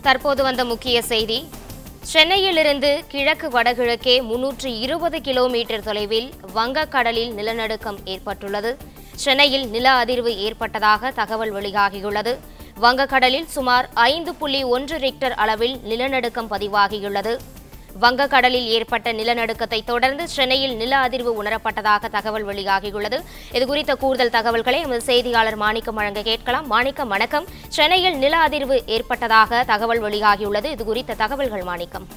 தற்போது வந்த முக்கிய செய்தி சென்னையிலிருந்து கிழக்கு வடகிழக்கே முன்னூற்று இருபது கிலோமீட்டர் தொலைவில் வங்கக்கடலில் நிலநடுக்கம் ஏற்பட்டுள்ளது சென்னையில் நில அதிர்வு ஏற்பட்டதாக தகவல் வெளியாகியுள்ளது வங்கக்கடலில் சுமார் ஐந்து புள்ளி ஒன்று ரிக்டர் அளவில் நிலநடுக்கம் பதிவாகியுள்ளது வங்கக்கடலில் ஏற்பட்ட நிலநடுக்கத்தை தொடர்ந்து சென்னையில் நில அதிர்வு உணரப்பட்டதாக தகவல் வெளியாகியுள்ளது இதுகுறித்த கூடுதல் தகவல்களை எமது செய்தியாளர் மாணிக்கம் வழங்க கேட்கலாம் மாணிக்கம் வணக்கம் சென்னையில் நில அதிர்வு ஏற்பட்டதாக தகவல் வெளியாகியுள்ளது இதுகுறித்த தகவல்கள் மாணிக்கம்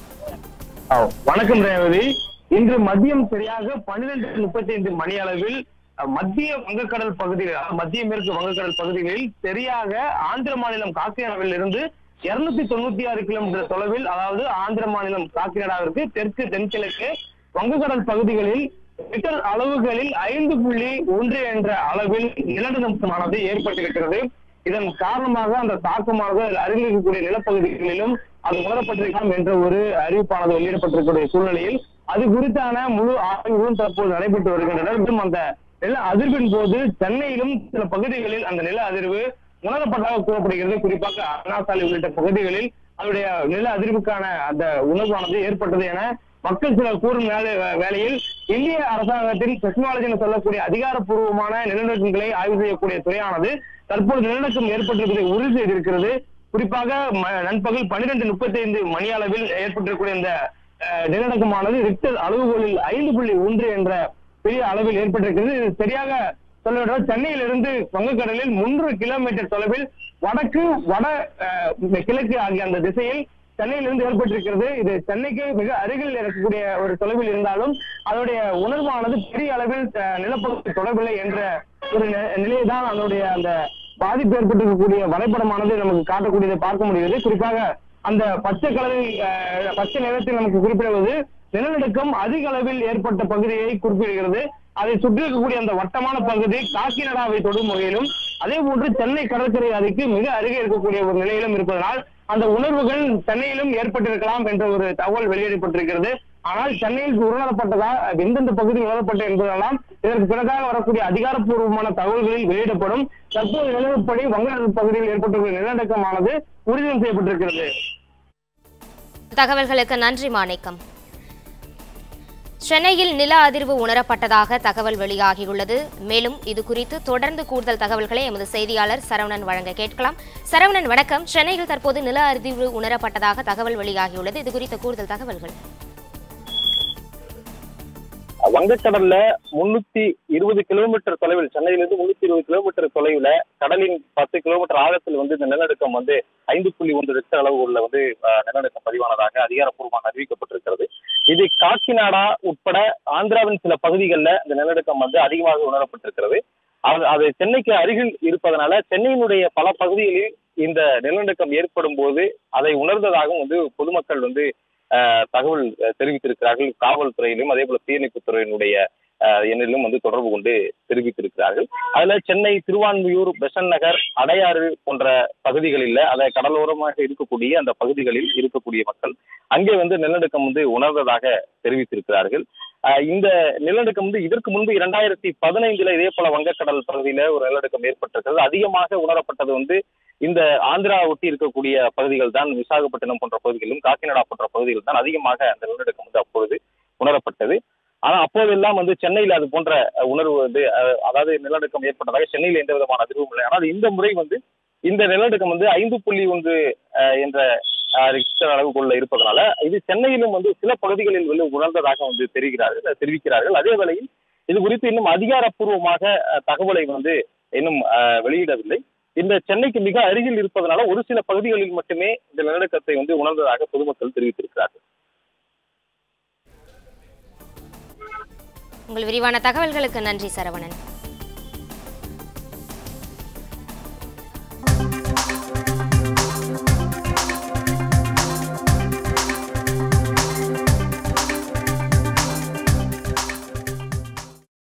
ஆ, வணக்கம் ரேவதி இன்று மதியம் சரியாக பன்னிரண்டு முப்பத்தி ஐந்து மணி அளவில் அ, மத்திய வங்கக்கடல் பகுதியில் அதாவது மத்திய மேற்கு வங்கக்கடல் பகுதிகளில் சரியாக ஆந்திர மாநிலம் காக்கிநாடாவில் இருந்து இருநூத்தி தொண்ணூத்தி ஆறு கிலோமீட்டர் தொலைவில் அதாவது ஆந்திர மாநிலம் காக்கிநாடாவிற்கு தெற்கு தென்கிழக்கு வங்கக்கடல் பகுதிகளில் ரிக்டர் அளவுகளில் ஐந்து புள்ளி ஒன்று என்ற அளவில் நிலநடுக்கமானது ஏற்பட்டிருக்கிறது இதன் காரணமாக அந்த தாக்கமானது அதில் அருகில் இருக்கக்கூடிய நிலப்பகுதிகளிலும் அது உணரப்பட்டிருக்கலாம் என்ற ஒரு அறிவிப்பானது வெளியிடப்பட்டிருக்கக்கூடிய சூழ்நிலையில் அது குறித்தான முழு ஆய்வுகளும் தற்போது நடைபெற்று வருகின்றன மேலும் அந்த நில அதிர்வின் போது சென்னையிலும் சில பகுதிகளில் அந்த நில அதிர்வு உணரப்பட்டதாக கூறப்படுகிறது குறிப்பாக அண்ணா சாலை உள்ளிட்ட பகுதிகளில் அதனுடைய நில அதிர்வுக்கான அந்த உணர்வானது ஏற்பட்டது என மக்கள் சிலர் கூறும் வேலை- வேளையில் இந்திய அரசாங்கத்தின் டெக்னாலஜி என சொல்லக்கூடிய அதிகாரப்பூர்வமான நிலநடுக்கங்களை ஆய்வு செய்யக்கூடிய துறையானது தற்போது நிலநடுக்கம் ஏற்பட்டிருப்பதை உறுதி செய்திருக்கிறது குறிப்பாக ம- நண்பகல் பன்னிரண்டு முப்பத்தி ஐந்து மணி அளவில் ஏற்பட்டிருக்கக்கூடிய இந்த அஹ், நிலநடுக்கமானது ரிக்டர் அளவுகோலில் ஐந்து புள்ளி ஒன்று என்ற பெரிய அளவில் ஏற்பட்டிருக்கிறது இது சரியாக சொல்ல சென்னையிலிருந்து வங்கக்கடலில் முன்னூறு கிலோமீட்டர் தொலைவில் வடக்கு வட அஹ், கிழக்கு ஆகிய அந்த திசையில் சென்னையிலிருந்து ஏற்பட்டிருக்கிறது இது சென்னைக்கு மிக அருகில் இருக்கக்கூடிய ஒரு தொலைவில் இருந்தாலும் அதனுடைய உணர்வானது பெரிய அளவில் அஹ், நிலப்பகுதி தொடர்பில்லை என்ற ஒரு நி- நிலைதான் அதனுடைய அந்த பாதிப்பு ஏற்பட்டிருக்கக்கூடிய வரைபடமானது நமக்கு காட்டக்கூடியதை பார்க்க முடிகிறது குறிப்பாக அந்த பச்சை கலரில் அஹ், பச்சை நிறத்தில் நமக்கு குறிப்பிடுவது நிலநடுக்கம் அதிக அளவில் ஏற்பட்ட பகுதியை குறிப்பிடுகிறது அதை சுற்றி இருக்கக்கூடிய அந்த வட்டமான பகுதி காக்கிநாடாவை தொடும் வகையிலும் அதே போன்று சென்னை கடற்கரை அருகே மிக அருகே இருக்கக்கூடிய ஒரு நிலையிலும் இருப்பதனால் அந்த உணர்வுகள் சென்னையிலும் ஏற்பட்டிருக்கலாம் என்ற ஒரு தகவல் வெளியிடப்பட்டிருக்கிறது ஆனால் சென்னையில் உணரப்பட்டதா எந்தெந்த பகுதியில் உணரப்பட்ட என்பதெல்லாம் இதற்கு பிறகாக வரக்கூடிய அதிகாரப்பூர்வமான தகவல்களில் வெளியிடப்படும் தற்போது நிலவுப்படி வங்கக்கடல் பகுதியில் ஏற்பட்டுள்ள நிலநடுக்கமானது உறுதி செய்யப்பட்டிருக்கிறது தகவல்களுக்கு நன்றி மாணிக்கம் சென்னையில் நில அதிர்வு உணரப்பட்டதாக தகவல் வெளியாகியுள்ளது மேலும் இது குறித்து தொடர்ந்து கூடுதல் தகவல்களை எமது செய்தியாளர் சரவணன் வழங்க கேட்கலாம் சரவணன் வணக்கம் சென்னையில் தற்போது நில அதிர்வு உணரப்பட்டதாக தகவல் வெளியாகியுள்ளது இது குறித்த கூடுதல் தகவல்கள் வங்கக்கடல்ல முன்னூத்தி இருபது கிலோமீட்டர் தொலைவில் சென்னையிலிருந்து முன்னூத்தி இருபது கிலோமீட்டர் தொலைவுல கடலின் பத்து கிலோமீட்டர் ஆழத்தில் வந்து இந்த நிலநடுக்கம் வந்து ஐந்து புள்ளி ஒன்று ரிக்டர் அளவு உள்ள வந்து அஹ், நிலநடுக்கம் பதிவானதாக அதிகாரப்பூர்வமாக அறிவிக்கப்பட்டிருக்கிறது இது காக்கிநாடா உட்பட ஆந்திராவின் சில பகுதிகளில் இந்த நிலநடுக்கம் வந்து அதிகமாக உணரப்பட்டிருக்கிறது அது அது சென்னைக்கு அருகில் இருப்பதனால சென்னையினுடைய பல பகுதிகளில் இந்த நிலநடுக்கம் ஏற்படும் போது அதை உணர்ந்ததாகவும் வந்து பொதுமக்கள் வந்து அஹ், தகவல் அஹ், தெரிவித்திருக்கிறார்கள் காவல்துறையிலும் அதே போல தீயணைப்புத் துறையினுடைய அஹ், எண்ணிலும் வந்து தொடர்பு கொண்டு தெரிவித்திருக்கிறார்கள் அதுல சென்னை திருவான்மியூர் பெசன் நகர் அடையாறு போன்ற பகுதிகளில் அதை கடலோரமாக இருக்கக்கூடிய அந்த பகுதிகளில் இருக்கக்கூடிய மக்கள் அங்கே வந்து நிலநடுக்கம் வந்து உணர்ந்ததாக தெரிவித்திருக்கிறார்கள் அஹ், இந்த நிலநடுக்கம் வந்து இதற்கு முன்பு இரண்டாயிரத்தி பதினைந்துல இதே போல வங்கக்கடல் பகுதியில ஒரு நிலநடுக்கம் ஏற்பட்டிருக்கிறது அதிகமாக உணரப்பட்டது வந்து இந்த ஆந்திரா ஒட்டி இருக்கக்கூடிய பகுதிகள் தான் விசாகப்பட்டினம் போன்ற பகுதிகளிலும் காக்கிநாடா போன்ற பகுதிகள் தான் அதிகமாக அந்த நிலநடுக்கம் வந்து அப்பொழுது உணரப்பட்டது ஆனா அப்போதெல்லாம் வந்து சென்னையில அது போன்ற அஹ், உணர்வு வந்து அஹ், அதாவது நிலநடுக்கம் ஏற்பட்டதாக சென்னையில் எந்த விதமான அதிர்வும் இல்லை ஆனால் இந்த முறை வந்து இந்த நிலநடுக்கம் வந்து ஐந்து புள்ளி ஒன்று அஹ், என்ற அஹ், ரிக்டர் அளவுக்குள்ள இருப்பதனால இது சென்னையிலும் வந்து சில பகுதிகளில் வந்து உணர்ந்ததாக வந்து தெரிகிறார்கள் அஹ், தெரிவிக்கிறார்கள் அதே வேளையில் இது குறித்து இன்னும் அதிகாரப்பூர்வமாக அஹ், தகவலை வந்து இன்னும் அஹ், வெளியிடவில்லை இந்த சென்னைக்கு மிக அருகில் இருப்பதனால ஒரு சில பகுதிகளில் மட்டுமே இந்த நிலநடுக்கத்தை வந்து உணர்ந்ததாக பொதுமக்கள் தெரிவித்திருக்கிறார்கள் உங்கள் விரிவான தகவல்களுக்கு நன்றி சரவணன்